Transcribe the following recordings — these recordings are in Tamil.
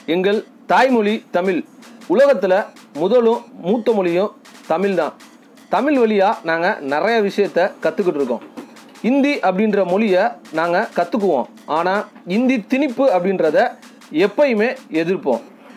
எங்கள் தாய்மொழி தமிழ் உலகத்தில் முதலும் மூத்த மொழியும் தமிழ் தான் தமிழ் வழியாக நாங்கள் நிறைய விஷயத்த கற்றுக்கிட்டு இருக்கோம் இந்தி அப்படின்ற மொழியை நாங்கள் கற்றுக்குவோம் ஆனால் இந்தி திணிப்பு அப்படின்றத எப்பயுமே எதிர்ப்போம்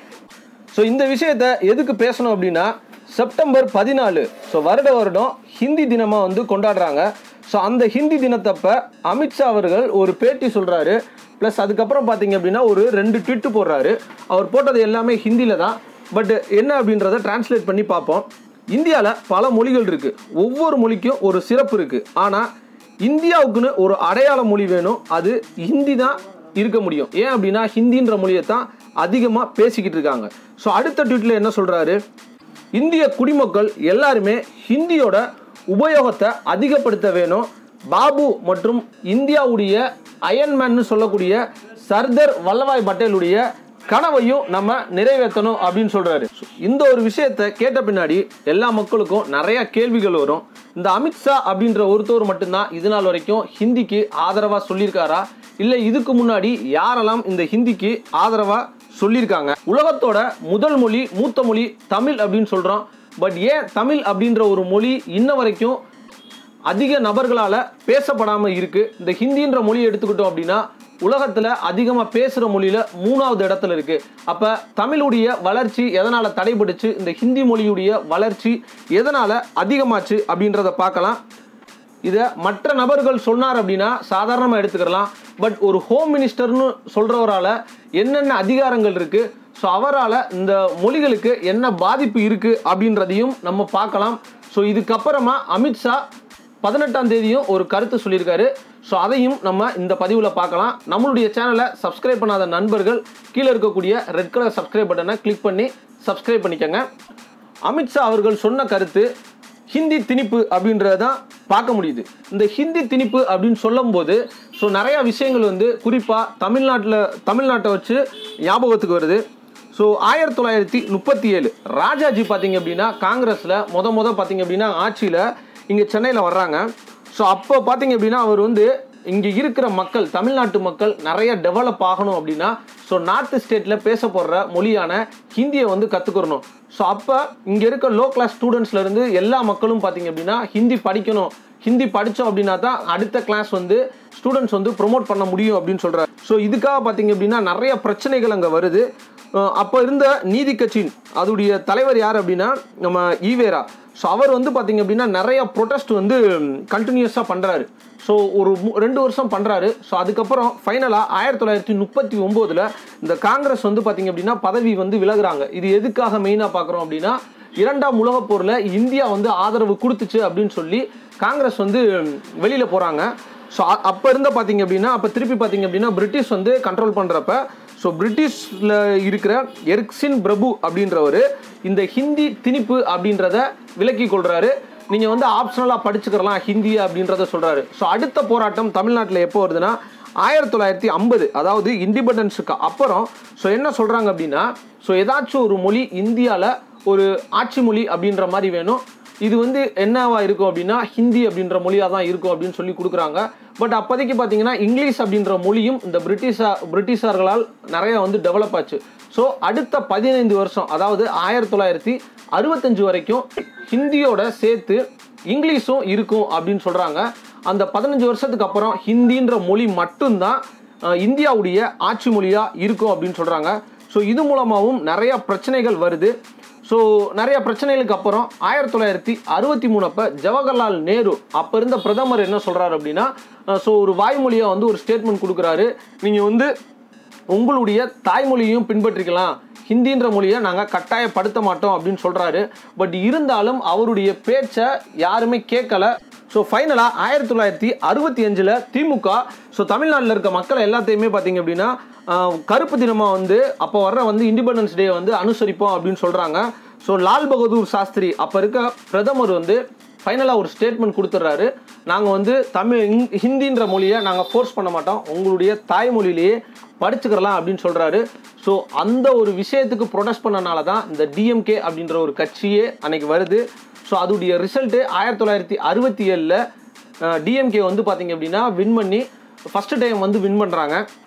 ஸோ இந்த விஷயத்த எதுக்கு பேசணும் அப்படின்னா செப்டம்பர் பதினாலு ஸோ வருட வருடம் ஹிந்தி தினமாக வந்து கொண்டாடுறாங்க ஸோ அந்த ஹிந்தி தினத்தப்ப அமித்ஷா அவர்கள் ஒரு பேட்டி சொல்கிறாரு ப்ளஸ் அதுக்கப்புறம் பார்த்தீங்க அப்படின்னா ஒரு ரெண்டு ட்விட்டு போடுறாரு அவர் போட்டது எல்லாமே ஹிந்தியில் தான் பட் என்ன அப்படின்றத டிரான்ஸ்லேட் பண்ணி பார்ப்போம் இந்தியாவில் பல மொழிகள் இருக்குது ஒவ்வொரு மொழிக்கும் ஒரு சிறப்பு இருக்குது ஆனால் இந்தியாவுக்குன்னு ஒரு அடையாள மொழி வேணும் அது ஹிந்தி தான் இருக்க முடியும் ஏன் அப்படின்னா ஹிந்தின்ற மொழியை தான் அதிகமாக பேசிக்கிட்டு இருக்காங்க ஸோ அடுத்த ட்வீட்டில் என்ன சொல்கிறாரு இந்திய குடிமக்கள் எல்லாருமே ஹிந்தியோட உபயோகத்தை அதிகப்படுத்த வேணும் பாபு மற்றும் இந்தியாவுடைய அயன்மேன்னு சொல்லக்கூடிய சர்தார் வல்லபாய் பட்டேலுடைய கனவையும் நம்ம நிறைவேற்றணும் அப்படின்னு சொல்றாரு இந்த ஒரு விஷயத்தை கேட்ட பின்னாடி எல்லா மக்களுக்கும் நிறைய கேள்விகள் வரும் இந்த அமித்ஷா அப்படின்ற ஒருத்தவர் மட்டும்தான் இது நாள் வரைக்கும் ஹிந்திக்கு ஆதரவா சொல்லியிருக்காரா இல்லை இதுக்கு முன்னாடி யாரெல்லாம் இந்த ஹிந்திக்கு ஆதரவா சொல்லியிருக்காங்க உலகத்தோட முதல் மொழி மூத்த மொழி தமிழ் அப்படின்னு சொல்றோம் பட் ஏன் தமிழ் அப்படின்ற ஒரு மொழி இன்ன வரைக்கும் அதிக நபர்களால் பேசப்படாமல் இருக்குது இந்த ஹிந்தின்ற மொழியை எடுத்துக்கிட்டோம் அப்படின்னா உலகத்தில் அதிகமாக பேசுகிற மொழியில் மூணாவது இடத்துல இருக்குது அப்போ தமிழுடைய வளர்ச்சி எதனால் தடைபட்டுச்சு இந்த ஹிந்தி மொழியுடைய வளர்ச்சி எதனால் அதிகமாச்சு அப்படின்றத பார்க்கலாம் இதை மற்ற நபர்கள் சொன்னார் அப்படின்னா சாதாரணமாக எடுத்துக்கலாம் பட் ஒரு ஹோம் மினிஸ்டர்னு சொல்கிறவரால் என்னென்ன அதிகாரங்கள் இருக்குது ஸோ அவரால் இந்த மொழிகளுக்கு என்ன பாதிப்பு இருக்குது அப்படின்றதையும் நம்ம பார்க்கலாம் ஸோ இதுக்கப்புறமா அமித்ஷா பதினெட்டாம் தேதியும் ஒரு கருத்து சொல்லியிருக்காரு ஸோ அதையும் நம்ம இந்த பதிவில் பார்க்கலாம் நம்மளுடைய சேனலை சப்ஸ்கிரைப் பண்ணாத நண்பர்கள் கீழே இருக்கக்கூடிய ரெட் கலர் சப்ஸ்கிரைப் பட்டனை கிளிக் பண்ணி சப்ஸ்கிரைப் பண்ணிக்கோங்க அமித்ஷா அவர்கள் சொன்ன கருத்து ஹிந்தி திணிப்பு அப்படின்றத தான் பார்க்க முடியுது இந்த ஹிந்தி திணிப்பு அப்படின்னு சொல்லும்போது ஸோ நிறையா விஷயங்கள் வந்து குறிப்பாக தமிழ்நாட்டில் தமிழ்நாட்டை வச்சு ஞாபகத்துக்கு வருது ஸோ ஆயிரத்தி தொள்ளாயிரத்தி முப்பத்தி ஏழு ராஜாஜி பார்த்தீங்க அப்படின்னா காங்கிரஸில் முத முத பார்த்தீங்க அப்படின்னா ஆட்சியில் இங்கே சென்னையில் வர்றாங்க ஸோ அப்போ பார்த்தீங்க அப்படின்னா அவர் வந்து இங்கே இருக்கிற மக்கள் தமிழ்நாட்டு மக்கள் நிறைய டெவலப் ஆகணும் அப்படின்னா ஸோ நார்த் ஸ்டேட்டில் பேச போடுற மொழியான ஹிந்தியை வந்து கற்றுக்கிறணும் ஸோ அப்போ இங்கே இருக்க லோ கிளாஸ் ஸ்டூடெண்ட்ஸ்லேருந்து எல்லா மக்களும் பார்த்தீங்க அப்படின்னா ஹிந்தி படிக்கணும் ஹிந்தி படித்தோம் அப்படின்னா தான் அடுத்த கிளாஸ் வந்து ஸ்டூடெண்ட்ஸ் வந்து ப்ரொமோட் பண்ண முடியும் அப்படின்னு சொல்கிறார் ஸோ இதுக்காக பார்த்தீங்க அப்படின்னா நிறைய பிரச்சனைகள் அங்கே வருது அப்போ இருந்த நீதி கட்சியின் அதோடைய தலைவர் யார் அப்படின்னா நம்ம ஈவேரா ஸோ அவர் வந்து பார்த்தீங்க அப்படின்னா நிறைய ப்ரொட்டஸ்ட் வந்து கண்டினியூஸாக பண்ணுறாரு ஸோ ஒரு மு- ரெண்டு வருஷம் பண்ணுறாரு ஸோ அதுக்கப்புறம் ஃபைனலாக ஆயிரத்தி தொள்ளாயிரத்தி முப்பத்தி ஒம்போதில் இந்த காங்கிரஸ் வந்து பார்த்தீங்க அப்படின்னா பதவி வந்து விலகுறாங்க இது எதுக்காக மெயினாக பார்க்குறோம் அப்படின்னா இரண்டாம் உலகப் போரில் இந்தியா வந்து ஆதரவு கொடுத்துச்சு அப்படின்னு சொல்லி காங்கிரஸ் வந்து வெளியில் போகிறாங்க ஸோ அப்போ இருந்த பார்த்தீங்க அப்படின்னா அப்போ திருப்பி பார்த்தீங்க அப்படின்னா பிரிட்டிஷ் வந்து கண்ட்ரோல் பண்ணுறப்ப ஸோ பிரிட்டிஷில் இருக்கிற எர்க்சின் பிரபு அப்படின்றவர் இந்த ஹிந்தி திணிப்பு அப்படின்றத விலக்கி கொள்கிறாரு நீங்கள் வந்து ஆப்ஷனலாக படிச்சுக்கிறலாம் ஹிந்தி அப்படின்றத சொல்கிறாரு ஸோ அடுத்த போராட்டம் தமிழ்நாட்டில் எப்போ வருதுன்னா ஆயிரத்தி தொள்ளாயிரத்தி ஐம்பது அதாவது இண்டிபெண்டன்ஸுக்கு அப்புறம் ஸோ என்ன சொல்கிறாங்க அப்படின்னா ஸோ ஏதாச்சும் ஒரு மொழி இந்தியாவில் ஒரு ஆட்சி மொழி அப்படின்ற மாதிரி வேணும் இது வந்து என்னவா இருக்கும் அப்படின்னா ஹிந்தி அப்படின்ற மொழியாக தான் இருக்கும் அப்படின்னு சொல்லி கொடுக்குறாங்க பட் அப்போதைக்கு பார்த்தீங்கன்னா இங்கிலீஷ் அப்படின்ற மொழியும் இந்த பிரிட்டிஷா பிரிட்டிஷார்களால் நிறைய வந்து டெவலப் ஆச்சு ஸோ அடுத்த பதினைந்து வருஷம் அதாவது ஆயிரத்தி தொள்ளாயிரத்தி அறுபத்தஞ்சு வரைக்கும் ஹிந்தியோட சேர்த்து இங்கிலீஷும் இருக்கும் அப்படின்னு சொல்கிறாங்க அந்த பதினஞ்சு வருஷத்துக்கு அப்புறம் ஹிந்தின்ற மொழி மட்டும்தான் அஹ், இந்தியாவுடைய ஆட்சி மொழியாக இருக்கும் அப்படின்னு சொல்கிறாங்க ஸோ இது மூலமாகவும் நிறைய பிரச்சனைகள் வருது ஸோ நிறைய பிரச்சனைகளுக்கு அப்புறம் ஆயிரத்தி தொள்ளாயிரத்தி அறுபத்தி மூணு அப்போ ஜவஹர்லால் நேரு அப்போ இருந்த பிரதமர் என்ன சொல்கிறாரு அப்படின்னா ஸோ ஒரு வாய்மொழியாக வந்து ஒரு ஸ்டேட்மெண்ட் கொடுக்குறாரு நீங்கள் வந்து உங்களுடைய தாய்மொழியையும் பின்பற்றிக்கலாம் ஹிந்தின்ற மொழியை நாங்கள் கட்டாயப்படுத்த மாட்டோம் அப்படின்னு சொல்கிறாரு பட் இருந்தாலும் அவருடைய பேச்சை யாருமே கேட்கல ஸோ ஃபைனலாக ஆயிரத்தி தொள்ளாயிரத்தி அறுபத்தி அஞ்சில் திமுக ஸோ தமிழ்நாட்டில் இருக்க மக்களை எல்லாத்தையுமே பார்த்தீங்க அப்படின்னா ஆஹ், கருப்பு தினமாக வந்து அப்போ வர்ற வந்து இண்டிபெண்டன்ஸ் டே வந்து அனுசரிப்போம் அப்படின்னு சொல்கிறாங்க ஸோ லால் பகதூர் சாஸ்திரி அப்போ இருக்க பிரதமர் வந்து ஃபைனலாக ஒரு ஸ்டேட்மெண்ட் கொடுத்துட்றாரு நாங்கள் வந்து தமிழ் இங்- ஹிந்தின்ற மொழியை நாங்கள் ஃபோர்ஸ் பண்ண மாட்டோம் உங்களுடைய தாய்மொழியிலேயே படிச்சுக்கிறலாம் அப்படின்னு சொல்கிறாரு ஸோ அந்த ஒரு விஷயத்துக்கு ப்ரொடெஸ்ட் பண்ணனால தான் இந்த டிஎம்கே அப்படின்ற ஒரு கட்சியே அன்னைக்கு வருது ஸோ அதோடைய ரிசல்ட்டு ஆயிரத்தி தொள்ளாயிரத்தி அறுபத்தி ஏழில் டிஎம்கே வந்து பார்த்தீங்க அப்படின்னா வின் பண்ணி ஃபஸ்ட்டு டைம் வந்து வின் பண்ணுறாங்க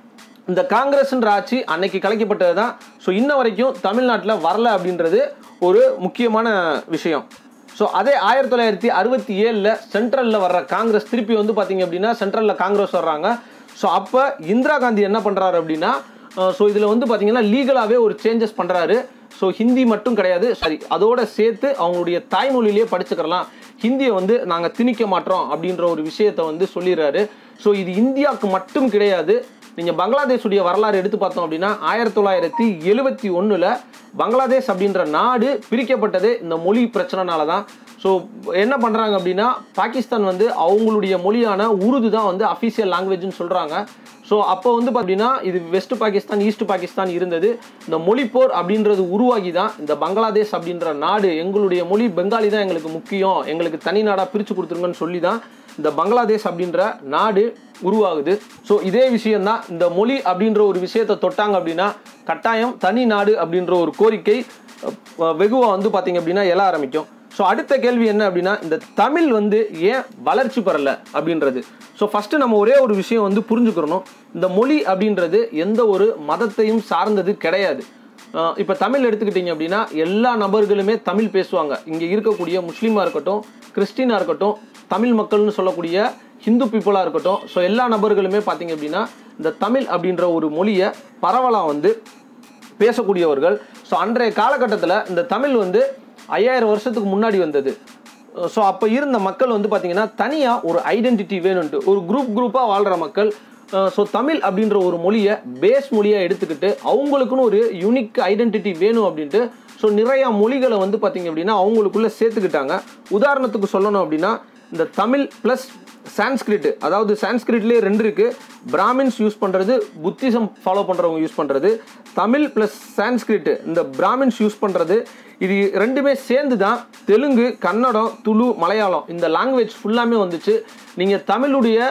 இந்த காங்கிரஸ்ன்ற ஆட்சி அன்னைக்கு கலைக்கப்பட்டது தான் ஸோ இன்ன வரைக்கும் தமிழ்நாட்டில் வரல அப்படின்றது ஒரு முக்கியமான விஷயம் ஸோ அதே ஆயிரத்தி தொள்ளாயிரத்தி அறுபத்தி ஏழில் சென்ட்ரலில் வர்ற காங்கிரஸ் திருப்பி வந்து பார்த்தீங்க அப்படின்னா சென்ட்ரலில் காங்கிரஸ் வர்றாங்க ஸோ அப்போ இந்திரா காந்தி என்ன பண்ணுறாரு அப்படின்னா ஸோ இதில் வந்து பார்த்தீங்கன்னா லீகலாகவே ஒரு சேஞ்சஸ் பண்ணுறாரு ஸோ ஹிந்தி மட்டும் கிடையாது சரி அதோட சேர்த்து அவங்களுடைய தாய்மொழியிலேயே படிச்சுக்கிறலாம் ஹிந்தியை வந்து நாங்கள் திணிக்க மாட்டோம் அப்படின்ற ஒரு விஷயத்தை வந்து சொல்லிடுறாரு ஸோ இது இந்தியாவுக்கு மட்டும் கிடையாது நீங்கள் பங்களாதேஷுடைய வரலாறு எடுத்து பார்த்தோம் அப்படின்னா ஆயிரத்தி தொள்ளாயிரத்தி எழுபத்தி ஒன்றில் பங்களாதேஷ் அப்படின்ற நாடு பிரிக்கப்பட்டதே இந்த மொழி பிரச்சனைனால தான் ஸோ என்ன பண்ணுறாங்க அப்படின்னா பாகிஸ்தான் வந்து அவங்களுடைய மொழியான உருது தான் வந்து அஃபீஷியல் லாங்குவேஜ்னு சொல்கிறாங்க ஸோ அப்போ வந்து பார்த்தீங்கன்னா இது வெஸ்ட் பாகிஸ்தான் ஈஸ்ட் பாகிஸ்தான் இருந்தது இந்த மொழிப்போர் அப்படின்றது உருவாகி தான் இந்த பங்களாதேஷ் அப்படின்ற நாடு எங்களுடைய மொழி பெங்காலி தான் எங்களுக்கு முக்கியம் எங்களுக்கு தனி நாடாக பிரித்து கொடுத்துருங்கன்னு சொல்லி தான் இந்த பங்களாதேஷ் அப்படின்ற நாடு உருவாகுது ஸோ இதே விஷயம்தான் இந்த மொழி அப்படின்ற ஒரு விஷயத்தை தொட்டாங்க அப்படின்னா கட்டாயம் தனி நாடு அப்படின்ற ஒரு கோரிக்கை வெகுவாக வந்து பார்த்தீங்க அப்படின்னா எழ ஆரம்பிக்கும் ஸோ அடுத்த கேள்வி என்ன அப்படின்னா இந்த தமிழ் வந்து ஏன் வளர்ச்சி பெறலை அப்படின்றது ஸோ ஃபஸ்ட்டு நம்ம ஒரே ஒரு விஷயம் வந்து புரிஞ்சுக்கிறணும் இந்த மொழி அப்படின்றது எந்த ஒரு மதத்தையும் சார்ந்தது கிடையாது இப்போ தமிழ் எடுத்துக்கிட்டிங்க அப்படின்னா எல்லா நபர்களுமே தமிழ் பேசுவாங்க இங்கே இருக்கக்கூடிய முஸ்லீமாக இருக்கட்டும் கிறிஸ்டினாக இருக்கட்டும் தமிழ் மக்கள்னு சொல்லக்கூடிய ஹிந்து பீப்புளாக இருக்கட்டும் ஸோ எல்லா நபர்களுமே பார்த்தீங்க அப்படின்னா இந்த தமிழ் அப்படின்ற ஒரு மொழியை பரவலாக வந்து பேசக்கூடியவர்கள் ஸோ அன்றைய காலகட்டத்தில் இந்த தமிழ் வந்து ஐயாயிரம் வருஷத்துக்கு முன்னாடி வந்தது ஸோ அப்போ இருந்த மக்கள் வந்து பார்த்தீங்கன்னா தனியாக ஒரு ஐடென்டிட்டி வேணும்ன்ட்டு ஒரு குரூப் குரூப்பாக வாழ்கிற மக்கள் ஸோ தமிழ் அப்படின்ற ஒரு மொழியை பேஸ் மொழியாக எடுத்துக்கிட்டு அவங்களுக்குன்னு ஒரு யூனிக் ஐடென்டிட்டி வேணும் அப்படின்ட்டு ஸோ நிறையா மொழிகளை வந்து பார்த்தீங்க அப்படின்னா அவங்களுக்குள்ளே சேர்த்துக்கிட்டாங்க உதாரணத்துக்கு சொல்லணும் அப்படின்னா இந்த தமிழ் ப்ளஸ் சான்ஸ்கிரிட் அதாவது சான்ஸ்கிரிட்லேயே ரெண்டு இருக்குது பிராமின்ஸ் யூஸ் பண்ணுறது புத்திசம் ஃபாலோ பண்ணுறவங்க யூஸ் பண்ணுறது தமிழ் ப்ளஸ் சான்ஸ்கிரிட் இந்த பிராமின்ஸ் யூஸ் பண்ணுறது இது ரெண்டுமே சேர்ந்து தான் தெலுங்கு கன்னடம் துளு மலையாளம் இந்த லாங்குவேஜ் ஃபுல்லாமே வந்துச்சு நீங்கள் தமிழுடைய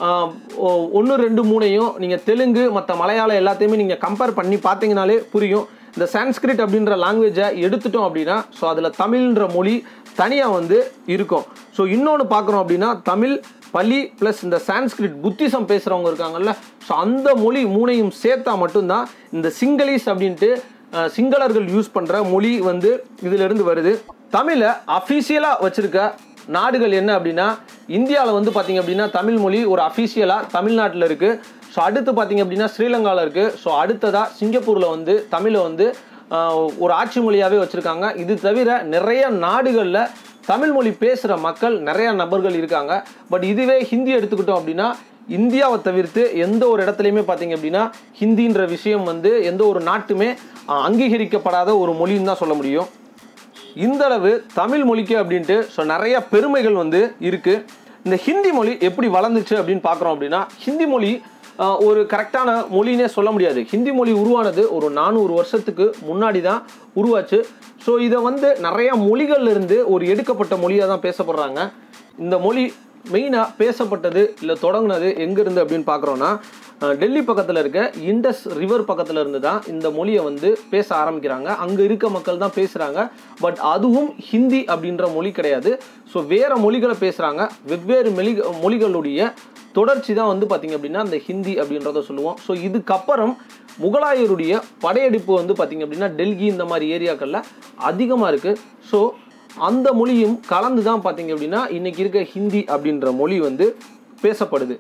ஒன்று ரெண்டு மூணையும் நீங்கள் தெலுங்கு மற்ற மலையாளம் எல்லாத்தையுமே நீங்கள் கம்பேர் பண்ணி பார்த்தீங்கனாலே புரியும் இந்த சான்ஸ்கிரிட் அப்படின்ற லாங்குவேஜை எடுத்துட்டோம் அப்படின்னா ஸோ அதில் தமிழ்ன்ற மொழி தனியாக வந்து இருக்கும் ஸோ இன்னொன்று பார்க்குறோம் அப்படின்னா தமிழ் பள்ளி ப்ளஸ் இந்த சான்ஸ்கிரிட் புத்திசம் பேசுகிறவங்க இருக்காங்கல்ல ஸோ அந்த மொழி மூணையும் சேர்த்தா மட்டும்தான் இந்த சிங்களீஸ் அப்படின்ட்டு சிங்களர்கள் யூஸ் பண்ணுற மொழி வந்து இதிலிருந்து வருது தமிழை அஃபீஷியலாக வச்சுருக்க நாடுகள் என்ன அப்படின்னா இந்தியாவில் வந்து பார்த்திங்க அப்படின்னா தமிழ் மொழி ஒரு அஃபீஷியலாக தமிழ்நாட்டில் இருக்குது ஸோ அடுத்து பார்த்திங்க அப்படின்னா ஸ்ரீலங்காவில் இருக்குது ஸோ அடுத்ததாக சிங்கப்பூரில் வந்து தமிழை வந்து ஒரு ஆட்சி மொழியாகவே வச்சுருக்காங்க இது தவிர நிறைய நாடுகளில் தமிழ் மொழி பேசுகிற மக்கள் நிறைய நபர்கள் இருக்காங்க பட் இதுவே ஹிந்தி எடுத்துக்கிட்டோம் அப்படின்னா இந்தியாவை தவிர்த்து எந்த ஒரு இடத்துலையுமே பார்த்தீங்க அப்படின்னா ஹிந்தின்ற விஷயம் வந்து எந்த ஒரு நாட்டுமே அங்கீகரிக்கப்படாத ஒரு மொழின்னு தான் சொல்ல முடியும் இந்த அளவு தமிழ் மொழிக்கு அப்படின்ட்டு ஸோ நிறைய பெருமைகள் வந்து இருக்குது இந்த ஹிந்தி மொழி எப்படி வளர்ந்துச்சு அப்படின்னு பார்க்குறோம் அப்படின்னா ஹிந்தி மொழி ஒரு கரெக்டான மொழினே சொல்ல முடியாது ஹிந்தி மொழி உருவானது ஒரு நானூறு வருஷத்துக்கு முன்னாடி தான் உருவாச்சு ஸோ இதை வந்து நிறைய மொழிகள்லேருந்து ஒரு எடுக்கப்பட்ட மொழியாக தான் பேசப்படுறாங்க இந்த மொழி மெயினாக பேசப்பட்டது இல்லை தொடங்கினது எங்கேருந்து அப்படின்னு பார்க்குறோன்னா டெல்லி பக்கத்தில் இருக்க இண்டஸ் ரிவர் பக்கத்தில் இருந்து தான் இந்த மொழியை வந்து பேச ஆரம்பிக்கிறாங்க அங்கே இருக்க மக்கள் தான் பேசுகிறாங்க பட் அதுவும் ஹிந்தி அப்படின்ற மொழி கிடையாது ஸோ வேறு மொழிகளை பேசுகிறாங்க வெவ்வேறு மொழி மொழிகளுடைய தொடர்ச்சி தான் வந்து பார்த்திங்க அப்படின்னா இந்த ஹிந்தி அப்படின்றத சொல்லுவோம் ஸோ இதுக்கப்புறம் முகலாயருடைய படையெடுப்பு வந்து பார்த்திங்க அப்படின்னா டெல்லி இந்த மாதிரி ஏரியாக்களில் அதிகமாக இருக்குது ஸோ அந்த மொழியும் கலந்து தான் பார்த்தீங்க அப்படின்னா இன்றைக்கி இருக்க ஹிந்தி அப்படின்ற மொழி வந்து பேசப்படுது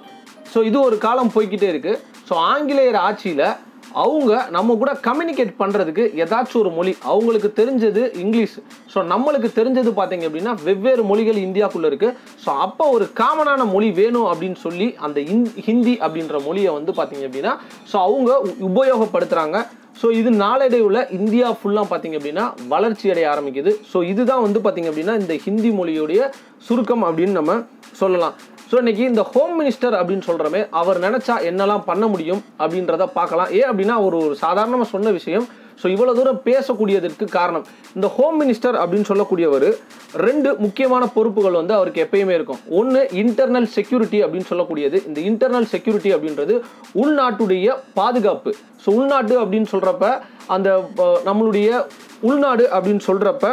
ஸோ இது ஒரு காலம் போய்கிட்டே இருக்குது ஸோ ஆங்கிலேயர் ஆட்சியில் அவங்க நம்ம கூட கம்யூனிகேட் பண்ணுறதுக்கு ஏதாச்சும் ஒரு மொழி அவங்களுக்கு தெரிஞ்சது இங்கிலீஷ் ஸோ நம்மளுக்கு தெரிஞ்சது பார்த்தீங்க அப்படின்னா வெவ்வேறு மொழிகள் இந்தியாவுக்குள்ளே இருக்குது ஸோ அப்போ ஒரு காமனான மொழி வேணும் அப்படின்னு சொல்லி அந்த ஹிந்தி அப்படின்ற மொழியை வந்து பார்த்தீங்க அப்படின்னா ஸோ அவங்க உபயோகப்படுத்துகிறாங்க ஸோ இது நாளடைவில் இந்தியா ஃபுல்லாக பார்த்தீங்க அப்படின்னா வளர்ச்சி அடைய ஆரம்பிக்குது ஸோ இதுதான் வந்து பார்த்தீங்க அப்படின்னா இந்த ஹிந்தி மொழியுடைய சுருக்கம் அப்படின்னு நம்ம சொல்லலாம் ஸோ இன்னைக்கு இந்த ஹோம் மினிஸ்டர் அப்படின்னு சொல்கிறமே அவர் நினச்சா என்னெல்லாம் பண்ண முடியும் அப்படின்றத பார்க்கலாம் ஏன் அப்படின்னா ஒரு ஒரு சாதாரணமாக சொன்ன விஷயம் ஸோ இவ்வளோ தூரம் பேசக்கூடியதற்கு காரணம் இந்த ஹோம் மினிஸ்டர் அப்படின்னு சொல்லக்கூடியவர் ரெண்டு முக்கியமான பொறுப்புகள் வந்து அவருக்கு எப்பயுமே இருக்கும் ஒன்று இன்டர்னல் செக்யூரிட்டி அப்படின்னு சொல்லக்கூடியது இந்த இன்டர்னல் செக்யூரிட்டி அப்படின்றது உள்நாட்டுடைய பாதுகாப்பு ஸோ உள்நாட்டு அப்படின்னு சொல்கிறப்ப அந்த நம்மளுடைய உள்நாடு அப்படின்னு சொல்கிறப்ப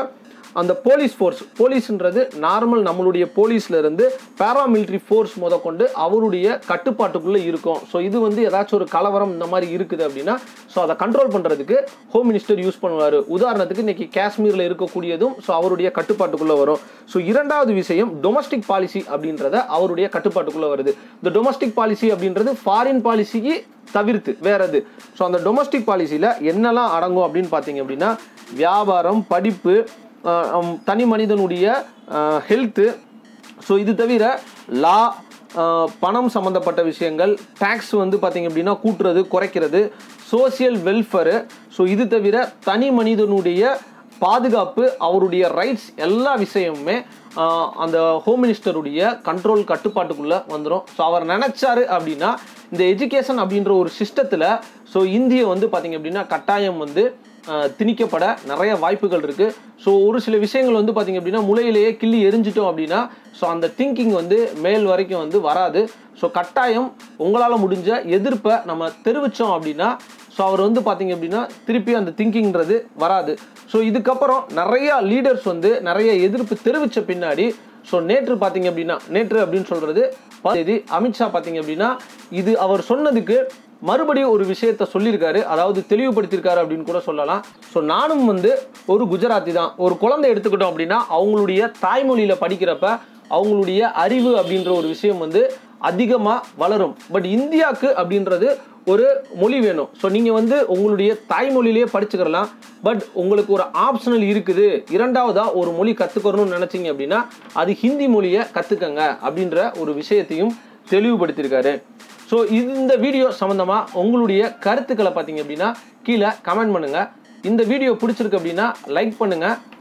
அந்த போலீஸ் ஃபோர்ஸ் போலீஸ்ன்றது நார்மல் நம்மளுடைய போலீஸ்ல இருந்து பேராமிலிட்ரி ஃபோர்ஸ் முதற்கொண்டு அவருடைய கட்டுப்பாட்டுக்குள்ளே இருக்கும் ஸோ இது வந்து ஏதாச்சும் ஒரு கலவரம் இந்த மாதிரி இருக்குது அப்படின்னா ஸோ அதை கண்ட்ரோல் பண்ணுறதுக்கு ஹோம் மினிஸ்டர் யூஸ் பண்ணுவார் உதாரணத்துக்கு இன்னைக்கு காஷ்மீரில் இருக்கக்கூடியதும் ஸோ அவருடைய கட்டுப்பாட்டுக்குள்ளே வரும் ஸோ இரண்டாவது விஷயம் டொமஸ்டிக் பாலிசி அப்படின்றத அவருடைய கட்டுப்பாட்டுக்குள்ளே வருது இந்த டொமஸ்டிக் பாலிசி அப்படின்றது ஃபாரின் பாலிசிக்கு தவிர்த்து வேற எது ஸோ அந்த டொமஸ்டிக் பாலிசியில் என்னெல்லாம் அடங்கும் அப்படின்னு பார்த்தீங்க அப்படின்னா வியாபாரம் படிப்பு அஹ், ஹம், தனி மனிதனுடைய ஹெல்த்து ஸோ இது தவிர லா பணம் சம்மந்தப்பட்ட விஷயங்கள் டேக்ஸ் வந்து பார்த்தீங்க அப்படின்னா கூட்டுறது குறைக்கிறது சோசியல் வெல்ஃபேரு ஸோ இது தவிர தனி மனிதனுடைய பாதுகாப்பு அவருடைய ரைட்ஸ் எல்லா விஷயமுமே ஆஹ், அந்த ஹோம் மினிஸ்டருடைய கண்ட்ரோல் கட்டுப்பாட்டுக்குள்ளே வந்துடும் ஸோ அவர் நினைச்சாரு அப்படின்னா இந்த எஜுகேஷன் அப்படின்ற ஒரு சிஸ்டத்தில் ஸோ இந்திய வந்து பார்த்தீங்க அப்படின்னா கட்டாயம் வந்து ஆஹ், திணிக்கப்பட நிறைய வாய்ப்புகள் இருக்குது ஸோ ஒரு சில விஷயங்கள் வந்து பார்த்தீங்க அப்படின்னா முளையிலேயே கிள்ளி எரிஞ்சிட்டோம் அப்படின்னா ஸோ அந்த திங்கிங் வந்து மேல் வரைக்கும் வந்து வராது ஸோ கட்டாயம் உங்களால் முடிஞ்ச எதிர்ப்பை நம்ம தெரிவித்தோம் அப்படின்னா ஸோ அவர் வந்து பார்த்தீங்க அப்படின்னா திருப்பி அந்த திங்கிங்கிறது வராது ஸோ இதுக்கப்புறம் நிறைய லீடர்ஸ் வந்து நிறைய எதிர்ப்பு தெரிவித்த பின்னாடி ஸோ நேற்று பார்த்தீங்க அப்படின்னா நேற்று அப்படின்னு சொல்கிறது தேதி அமித்ஷா பார்த்தீங்க அப்படின்னா இது அவர் சொன்னதுக்கு மறுபடியும் ஒரு விஷயத்த சொல்லியிருக்காரு அதாவது தெளிவுபடுத்தியிருக்காரு அப்படின்னு கூட சொல்லலாம் ஸோ நானும் வந்து ஒரு குஜராத்தி தான் ஒரு குழந்தை எடுத்துக்கிட்டோம் அப்படின்னா அவங்களுடைய தாய்மொழியில் படிக்கிறப்ப அவங்களுடைய அறிவு அப்படின்ற ஒரு விஷயம் வந்து அதிகமாக வளரும் பட் இந்தியாவுக்கு அப்படின்றது ஒரு மொழி வேணும் ஸோ நீங்கள் வந்து உங்களுடைய தாய்மொழியிலேயே படிச்சுக்கிறலாம் பட் உங்களுக்கு ஒரு ஆப்ஷனல் இருக்குது இரண்டாவதாக ஒரு மொழி கற்றுக்கணும்னு நினச்சிங்க அப்படின்னா அது ஹிந்தி மொழியை கற்றுக்கங்க அப்படின்ற ஒரு விஷயத்தையும் தெளிவுபடுத்தியிருக்காரு ஸோ இந்த வீடியோ சம்மந்தமாக உங்களுடைய கருத்துக்களை பார்த்தீங்க அப்படின்னா கீழே கமெண்ட் பண்ணுங்கள் இந்த வீடியோ பிடிச்சிருக்கு அப்படின்னா லைக் பண்ணுங்கள்